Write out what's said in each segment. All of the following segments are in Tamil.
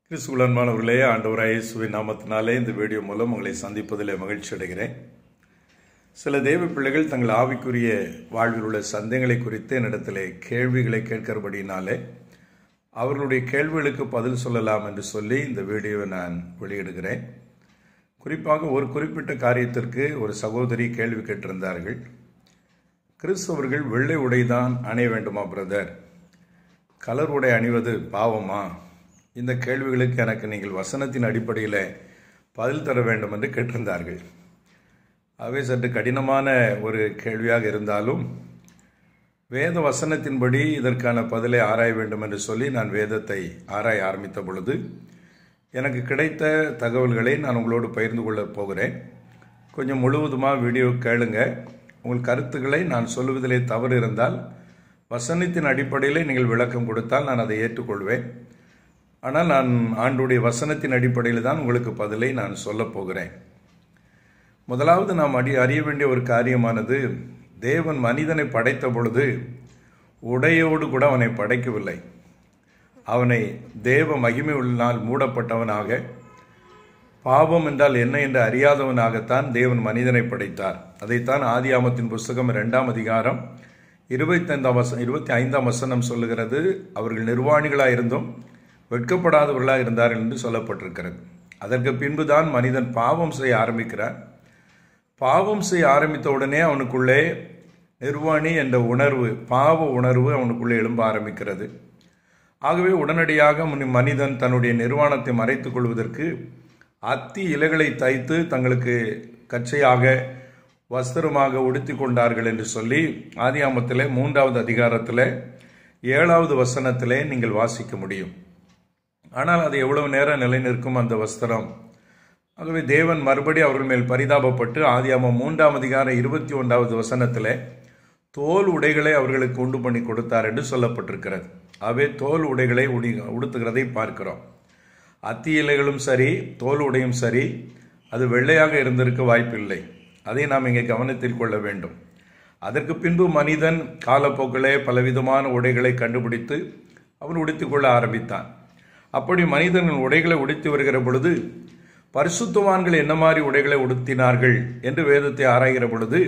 கிறிஸ்துவன்மானவர்களே ஆண்டவராய் இயேசுவின் நாமத்தினாலே இந்த வீடியோ மூலம் உங்களை சந்திப்பதில் மகிழ்ச்சி அடைகிறேன் சில தேவ பிள்ளைகள் தங்கள் ஆவிக்குரிய வாழ்வில் உள்ள சந்தேகங்களை குறித்து என்னிடத்திலே கேள்விகளை கேட்கிறபடினாலே அவர்களுடைய கேள்விகளுக்கு பதில் சொல்லலாம் என்று சொல்லி இந்த வீடியோவை நான் வெளியிடுகிறேன் குறிப்பாக ஒரு குறிப்பிட்ட காரியத்திற்கு ஒரு சகோதரி கேள்வி கேட்டிருந்தார்கள் கிறிஸ்தவர்கள் வெள்ளை உடைதான் அணிய வேண்டுமா பிரதர் கலர் உடை அணிவது பாவமா இந்த கேள்விகளுக்கு எனக்கு நீங்கள் வசனத்தின் அடிப்படையில் பதில் தர வேண்டும் என்று கேட்டிருந்தார்கள் அவை சற்று கடினமான ஒரு கேள்வியாக இருந்தாலும் வேத வசனத்தின்படி இதற்கான பதிலை ஆராய வேண்டும் என்று சொல்லி நான் வேதத்தை ஆராய ஆரம்பித்த பொழுது எனக்கு கிடைத்த தகவல்களை நான் உங்களோடு பகிர்ந்து கொள்ளப் போகிறேன் கொஞ்சம் முழுவதுமாக வீடியோ கேளுங்க உங்கள் கருத்துக்களை நான் சொல்லுவதிலே தவறு இருந்தால் வசனத்தின் அடிப்படையில் நீங்கள் விளக்கம் கொடுத்தால் நான் அதை ஏற்றுக்கொள்வேன் ஆனால் நான் ஆண்டுடைய வசனத்தின் அடிப்படையில் தான் உங்களுக்கு பதிலை நான் சொல்லப் போகிறேன் முதலாவது நாம் அடி அறிய வேண்டிய ஒரு காரியமானது தேவன் மனிதனை படைத்த பொழுது உடையோடு கூட அவனை படைக்கவில்லை அவனை தேவ மகிமை உள்ளால் மூடப்பட்டவனாக பாவம் என்றால் என்ன என்று அறியாதவனாகத்தான் தேவன் மனிதனை படைத்தார் அதைத்தான் ஆதியாமத்தின் புஸ்தகம் இரண்டாம் அதிகாரம் இருபத்தைந்தாம் வசனம் இருபத்தி ஐந்தாம் வசனம் சொல்லுகிறது அவர்கள் நிர்வாணிகளாக இருந்தும் வெட்கப்படாதவர்களாக இருந்தார்கள் என்று சொல்லப்பட்டிருக்கிறது அதற்கு பின்புதான் மனிதன் பாவம் செய்ய ஆரம்பிக்கிறான் பாவம் செய்ய ஆரம்பித்த உடனே அவனுக்குள்ளே நிர்வாணி என்ற உணர்வு பாவ உணர்வு அவனுக்குள்ளே எழும்ப ஆரம்பிக்கிறது ஆகவே உடனடியாக மனிதன் தன்னுடைய நிர்வாணத்தை மறைத்துக் கொள்வதற்கு அத்தி இலைகளை தைத்து தங்களுக்கு கச்சையாக வஸ்திரமாக உடுத்தி கொண்டார்கள் என்று சொல்லி ஆதியாமத்திலே மூன்றாவது அதிகாரத்தில் ஏழாவது வசனத்திலே நீங்கள் வாசிக்க முடியும் ஆனால் அது எவ்வளவு நேரம் நிலைநிற்கும் அந்த வஸ்திரம் ஆகவே தேவன் மறுபடி அவர்கள் மேல் பரிதாபப்பட்டு ஆதியாமம் மூன்றாம் அதிகாரம் இருபத்தி ஒன்றாவது வசனத்தில் தோல் உடைகளை அவர்களுக்கு உண்டு பண்ணி கொடுத்தார் என்று சொல்லப்பட்டிருக்கிறது ஆகவே தோல் உடைகளை உடி உடுத்துகிறதை பார்க்கிறோம் அத்தி இலைகளும் சரி தோல் உடையும் சரி அது வெள்ளையாக இருந்திருக்க வாய்ப்பில்லை அதை நாம் இங்கே கவனத்தில் கொள்ள வேண்டும் அதற்கு பின்பு மனிதன் காலப்போக்கிலே பலவிதமான உடைகளை கண்டுபிடித்து அவன் உடுத்திக்கொள்ள ஆரம்பித்தான் அப்படி மனிதர்கள் உடைகளை உடுத்தி வருகிற பொழுது பரிசுத்தவான்கள் என்ன மாதிரி உடைகளை உடுத்தினார்கள் என்று வேதத்தை ஆராய்கிற பொழுது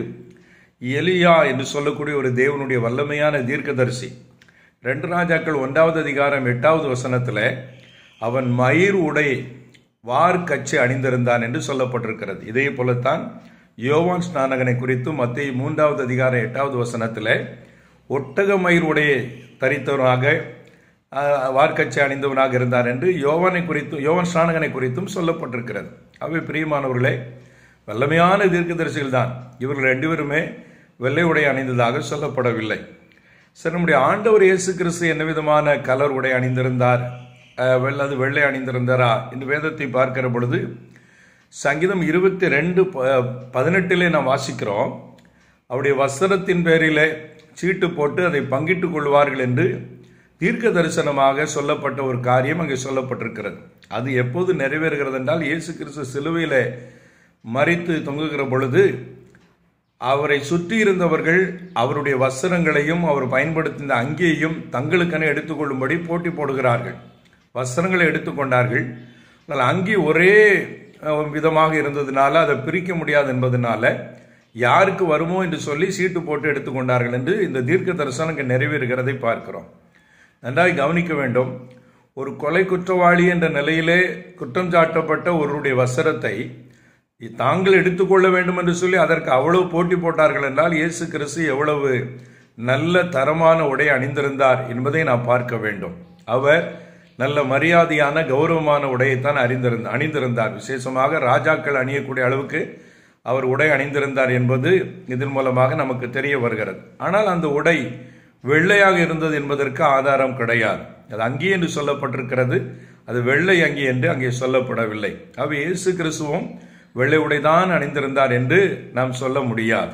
எலியா என்று சொல்லக்கூடிய ஒரு தேவனுடைய வல்லமையான தீர்க்கதரிசி ரெண்டு ராஜாக்கள் ஒன்றாவது அதிகாரம் எட்டாவது வசனத்தில் அவன் மயிர் உடை வார் கட்சி அணிந்திருந்தான் என்று சொல்லப்பட்டிருக்கிறது இதே போலத்தான் யோவான் ஸ்நானகனை குறித்து மத்திய மூன்றாவது அதிகாரம் எட்டாவது வசனத்தில் ஒட்டக மயிர் உடையை தரித்தவனாக வார்க்கச்சை அணிந்தவனாக இருந்தார் என்று யோவானை குறித்தும் யோவான் ஸ்நானகனை குறித்தும் சொல்லப்பட்டிருக்கிறது அவை பிரியமானவர்களே வல்லமையான தீர்க்கதரிசிகள் தான் இவர்கள் ரெண்டு பேருமே வெள்ளை உடை அணிந்ததாக சொல்லப்படவில்லை சரி நம்முடைய ஆண்டவர் இயேசு கிறிஸ்து என்ன விதமான கலர் உடை அணிந்திருந்தார் அது வெள்ளை அணிந்திருந்தாரா என்று வேதத்தை பார்க்கிற பொழுது சங்கீதம் இருபத்தி ரெண்டு பதினெட்டிலே நாம் வாசிக்கிறோம் அவருடைய வஸ்திரத்தின் பேரிலே சீட்டு போட்டு அதை பங்கிட்டுக் கொள்வார்கள் என்று தீர்க்க தரிசனமாக சொல்லப்பட்ட ஒரு காரியம் அங்கே சொல்லப்பட்டிருக்கிறது அது எப்போது நிறைவேறுகிறது என்றால் இயேசு கிறிஸ்து சிலுவையில மறித்து தொங்குகிற பொழுது அவரை சுற்றி இருந்தவர்கள் அவருடைய வஸ்திரங்களையும் அவர் பயன்படுத்தின அங்கேயும் தங்களுக்கென எடுத்துக்கொள்ளும்படி போட்டி போடுகிறார்கள் வஸ்திரங்களை எடுத்துக்கொண்டார்கள் ஆனால் அங்கி ஒரே விதமாக இருந்ததுனால அதை பிரிக்க முடியாது என்பதனால யாருக்கு வருமோ என்று சொல்லி சீட்டு போட்டு எடுத்துக்கொண்டார்கள் என்று இந்த தீர்க்க தரிசனம் இங்கே நிறைவேறுகிறதை பார்க்கிறோம் நன்றாய் கவனிக்க வேண்டும் ஒரு கொலை குற்றவாளி என்ற நிலையிலே குற்றம் சாட்டப்பட்ட ஒருவருடைய வசரத்தை தாங்கள் எடுத்துக்கொள்ள வேண்டும் என்று சொல்லி அதற்கு அவ்வளவு போட்டி போட்டார்கள் என்றால் இயேசு கிறிஸ்து எவ்வளவு நல்ல தரமான உடை அணிந்திருந்தார் என்பதை நாம் பார்க்க வேண்டும் அவர் நல்ல மரியாதையான கௌரவமான உடையைத்தான் அறிந்திருந்த அணிந்திருந்தார் விசேஷமாக ராஜாக்கள் அணியக்கூடிய அளவுக்கு அவர் உடை அணிந்திருந்தார் என்பது இதன் மூலமாக நமக்கு தெரிய வருகிறது ஆனால் அந்த உடை வெள்ளையாக இருந்தது என்பதற்கு ஆதாரம் கிடையாது அது அங்கி என்று சொல்லப்பட்டிருக்கிறது அது வெள்ளை அங்கி என்று அங்கே சொல்லப்படவில்லை அவ இயேசு கிறிஸ்துவும் வெள்ளை உடைதான் அணிந்திருந்தார் என்று நாம் சொல்ல முடியாது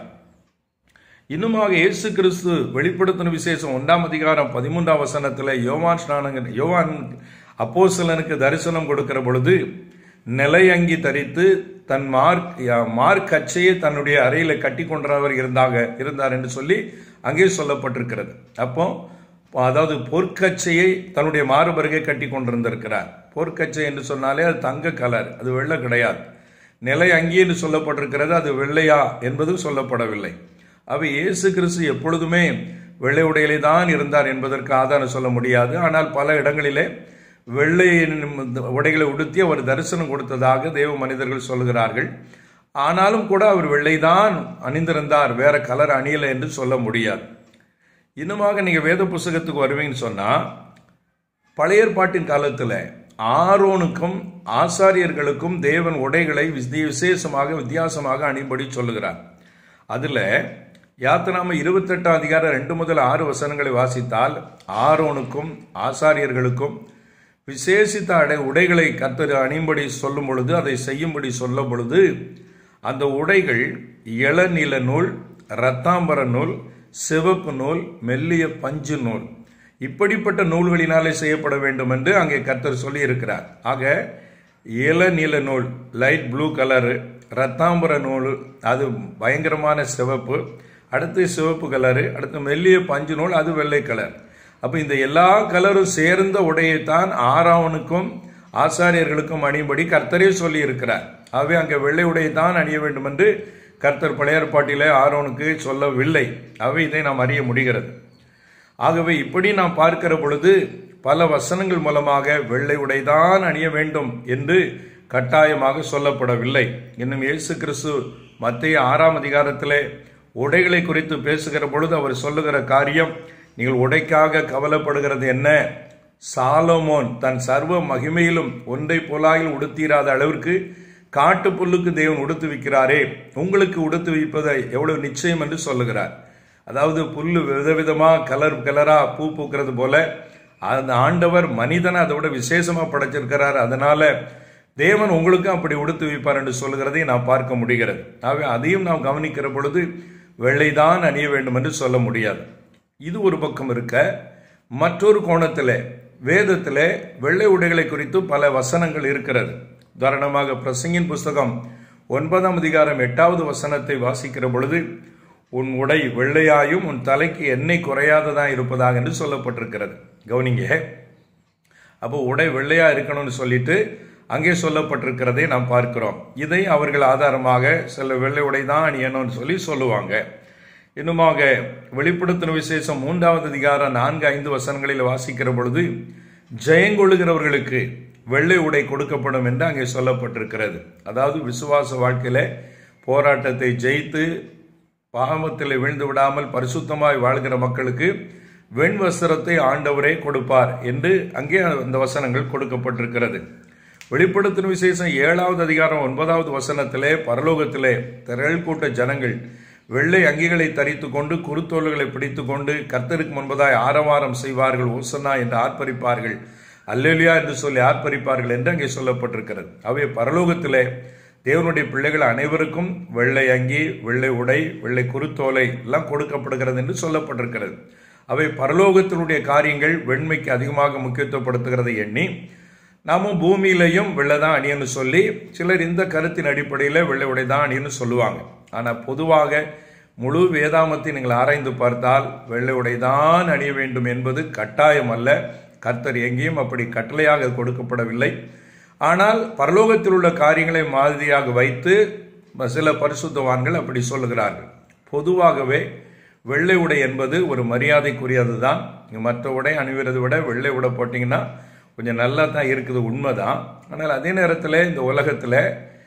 இன்னுமாக இயேசு கிறிஸ்து வெளிப்படுத்தின விசேஷம் ஒன்றாம் அதிகாரம் பதிமூன்றாம் வசனத்தில் யோவான் ஸ்நானங்க யோவான் அப்போசலனுக்கு தரிசனம் கொடுக்கிற பொழுது நிலை அங்கி தரித்து தன் மார்க் மார்க் கச்சையை தன்னுடைய அறையில் கட்டி கொண்டவர் இருந்தாக இருந்தார் என்று சொல்லி அங்கே சொல்லப்பட்டிருக்கிறது அப்போ அதாவது பொற்கச்சையை தன்னுடைய மாறுபருகை கட்டி கொண்டிருந்திருக்கிறார் பொற்கச்சை என்று சொன்னாலே அது தங்க கலர் அது வெள்ளை கிடையாது நிலை அங்கி என்று சொல்லப்பட்டிருக்கிறது அது வெள்ளையா என்பதும் சொல்லப்படவில்லை அவை இயேசு கிறிஸ்து எப்பொழுதுமே வெள்ளை உடையிலே தான் இருந்தார் என்பதற்கு ஆதாரம் சொல்ல முடியாது ஆனால் பல இடங்களிலே வெள்ளை உடைகளை உடுத்தி அவர் தரிசனம் கொடுத்ததாக தேவ மனிதர்கள் சொல்கிறார்கள் ஆனாலும் கூட அவர் வெள்ளைதான் அணிந்திருந்தார் வேற கலர் அணியலை என்று சொல்ல முடியாது இன்னுமாக நீங்க வேத புஸ்தகத்துக்கு வருவீங்கன்னு சொன்னா பழைய ஏற்பாட்டின் காலத்தில் ஆரோனுக்கும் ஆசாரியர்களுக்கும் தேவன் உடைகளை விசேஷமாக வித்தியாசமாக அணிபடி சொல்லுகிறார் அதுல யாத்திராம இருபத்தெட்டாம் அதிகாரம் ரெண்டு முதல் ஆறு வசனங்களை வாசித்தால் ஆரோனுக்கும் ஆசாரியர்களுக்கும் விசேஷித்த அடை உடைகளை கத்தர் அணியும்படி சொல்லும் பொழுது அதை செய்யும்படி சொல்லும் பொழுது அந்த உடைகள் இளநில நூல் இரத்தாம்பர நூல் சிவப்பு நூல் மெல்லிய பஞ்சு நூல் இப்படிப்பட்ட நூல்களினாலே செய்யப்பட வேண்டும் என்று அங்கே கர்த்தர் சொல்லி இருக்கிறார் ஆக இளநில நூல் லைட் ப்ளூ கலரு ரத்தாம்பர நூல் அது பயங்கரமான சிவப்பு அடுத்து சிவப்பு கலரு அடுத்து மெல்லிய பஞ்சு நூல் அது வெள்ளை கலர் அப்போ இந்த எல்லா கலரும் சேர்ந்த உடையைத்தான் ஆறாவனுக்கும் ஆசாரியர்களுக்கும் அணியும்படி கர்த்தரே சொல்லி இருக்கிறார் ஆகவே அங்கே வெள்ளை உடையை தான் அணிய வேண்டும் என்று கர்த்தர் பழைய ஏற்பாட்டிலே ஆரோனுக்கு சொல்லவில்லை ஆகவே இதை நாம் அறிய முடிகிறது ஆகவே இப்படி நாம் பார்க்கிற பொழுது பல வசனங்கள் மூலமாக வெள்ளை உடைதான் அணிய வேண்டும் என்று கட்டாயமாக சொல்லப்படவில்லை இன்னும் இயேசு கிறிஸ்து மத்திய ஆறாம் அதிகாரத்திலே உடைகளை குறித்து பேசுகிற பொழுது அவர் சொல்லுகிற காரியம் நீங்கள் உடைக்காக கவலைப்படுகிறது என்ன சாலமோன் தன் சர்வ மகிமையிலும் ஒன்றை போலாயில் உடுத்தீராத அளவிற்கு காட்டு புல்லுக்கு தேவன் உடுத்து வைக்கிறாரே உங்களுக்கு உடுத்து வைப்பதை எவ்வளவு நிச்சயம் என்று சொல்லுகிறார் அதாவது புல்லு விதவிதமா கலர் கலரா பூ பூக்கிறது போல அந்த ஆண்டவர் மனிதனை அதை விட விசேஷமா படைச்சிருக்கிறார் அதனால தேவன் உங்களுக்கும் அப்படி உடுத்து வைப்பார் என்று சொல்லுகிறதை நாம் பார்க்க முடிகிறது ஆகவே அதையும் நாம் கவனிக்கிற பொழுது வெள்ளைதான் அணிய வேண்டும் என்று சொல்ல முடியாது இது ஒரு பக்கம் இருக்க மற்றொரு கோணத்தில் வேதத்தில் வெள்ளை உடைகளை குறித்து பல வசனங்கள் இருக்கிறது உதாரணமாக பிரசங்கின் புஸ்தகம் ஒன்பதாம் அதிகாரம் எட்டாவது வசனத்தை வாசிக்கிற பொழுது உன் உடை வெள்ளையாயும் உன் தலைக்கு எண்ணெய் குறையாததான் இருப்பதாக என்று சொல்லப்பட்டிருக்கிறது கவனிங்க அப்போ உடை வெள்ளையா இருக்கணும்னு சொல்லிட்டு அங்கே சொல்லப்பட்டிருக்கிறதை நாம் பார்க்கிறோம் இதை அவர்கள் ஆதாரமாக சில வெள்ளை உடை தான் அணியணும்னு சொல்லி சொல்லுவாங்க இன்னுமாக வெளிப்படுத்தின விசேஷம் மூன்றாவது அதிகாரம் நான்கு ஐந்து வசனங்களில் வாசிக்கிற பொழுது ஜெயங்கொள்ளுகிறவர்களுக்கு வெள்ளை உடை கொடுக்கப்படும் என்று அங்கே சொல்லப்பட்டிருக்கிறது அதாவது விசுவாச வாழ்க்கையில போராட்டத்தை ஜெயித்து பாகமத்தில் விழுந்து விடாமல் பரிசுத்தமாய் வாழ்கிற மக்களுக்கு வெண் வஸ்திரத்தை ஆண்டவரே கொடுப்பார் என்று அங்கே அந்த வசனங்கள் கொடுக்கப்பட்டிருக்கிறது வெளிப்படுத்தின விசேஷம் ஏழாவது அதிகாரம் ஒன்பதாவது வசனத்திலே பரலோகத்திலே திரள் கூட்ட ஜனங்கள் வெள்ளை அங்கிகளை தரித்து கொண்டு குருத்தோள்களை பிடித்து கொண்டு கர்த்தருக்கு முன்பதாய் ஆரவாரம் செய்வார்கள் ஓசனா என்று ஆர்ப்பரிப்பார்கள் அல்லேலியா என்று சொல்லி ஆர்ப்பரிப்பார்கள் என்று அங்கே சொல்லப்பட்டிருக்கிறது அவை பரலோகத்திலே தேவனுடைய பிள்ளைகள் அனைவருக்கும் வெள்ளை அங்கி வெள்ளை உடை வெள்ளை குருத்தோலை எல்லாம் கொடுக்கப்படுகிறது என்று சொல்லப்பட்டிருக்கிறது அவை பரலோகத்தினுடைய காரியங்கள் வெண்மைக்கு அதிகமாக முக்கியத்துவப்படுத்துகிறதை எண்ணி நாமும் பூமியிலையும் வெள்ளை தான் அணியன்னு சொல்லி சிலர் இந்த கருத்தின் அடிப்படையில் வெள்ளை உடை தான் அணியன்னு சொல்லுவாங்க ஆனால் பொதுவாக முழு வேதாமத்தை நீங்கள் ஆராய்ந்து பார்த்தால் வெள்ளை உடை தான் அணிய வேண்டும் என்பது கட்டாயம் அல்ல கர்த்தர் எங்கேயும் அப்படி கட்டளையாக கொடுக்கப்படவில்லை ஆனால் பரலோகத்தில் உள்ள காரியங்களை மாதிரியாக வைத்து சில பரிசுத்தவான்கள் அப்படி சொல்லுகிறார்கள் பொதுவாகவே வெள்ளை உடை என்பது ஒரு மரியாதைக்குரியது தான் மற்ற உடை அணிவதை விட வெள்ளை உடை போட்டிங்கன்னா கொஞ்சம் நல்லா தான் இருக்குது உண்மைதான் ஆனால் அதே நேரத்தில் இந்த உலகத்தில்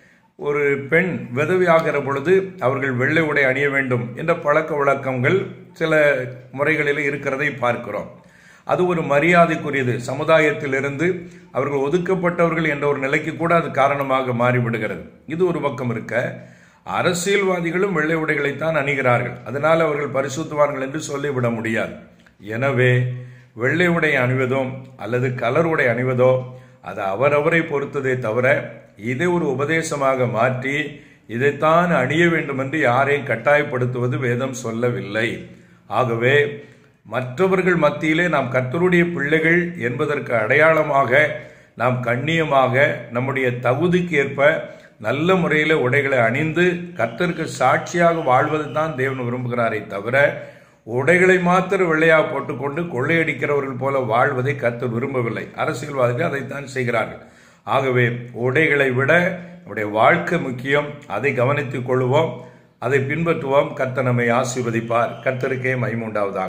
ஒரு பெண் விதவியாகிற பொழுது அவர்கள் வெள்ளை உடை அணிய வேண்டும் என்ற பழக்க வழக்கங்கள் சில முறைகளில் இருக்கிறதை பார்க்கிறோம் அது ஒரு மரியாதைக்குரியது சமுதாயத்திலிருந்து அவர்கள் ஒதுக்கப்பட்டவர்கள் என்ற ஒரு நிலைக்கு கூட அது காரணமாக மாறிவிடுகிறது இது ஒரு பக்கம் இருக்க அரசியல்வாதிகளும் வெள்ளை உடைகளைத்தான் அணிகிறார்கள் அதனால் அவர்கள் பரிசுத்துவார்கள் என்று சொல்லிவிட முடியாது எனவே வெள்ளை உடை அணிவதும் அல்லது கலர் உடை அணிவதோ அது அவரவரை பொறுத்ததே தவிர இதை ஒரு உபதேசமாக மாற்றி இதைத்தான் அணிய வேண்டும் என்று யாரையும் கட்டாயப்படுத்துவது வேதம் சொல்லவில்லை ஆகவே மற்றவர்கள் மத்தியிலே நாம் கர்த்தருடைய பிள்ளைகள் என்பதற்கு அடையாளமாக நாம் கண்ணியமாக நம்முடைய தகுதிக்கு ஏற்ப நல்ல முறையில் உடைகளை அணிந்து கர்த்தருக்கு சாட்சியாக வாழ்வது தான் தேவன் விரும்புகிறாரே தவிர உடைகளை மாத்திரம் வெள்ளையா போட்டுக்கொண்டு கொள்ளையடிக்கிறவர்கள் போல வாழ்வதை கர்த்தர் விரும்பவில்லை அரசியல்வாதிகள் அதைத்தான் செய்கிறார்கள் ஆகவே உடைகளை விட நம்முடைய வாழ்க்கை முக்கியம் அதை கவனித்துக் கொள்வோம் அதை பின்பற்றுவோம் கர்த்தர் நம்மை ஆசீர்வதிப்பார் கர்த்தருக்கே மைமுண்டாவதாக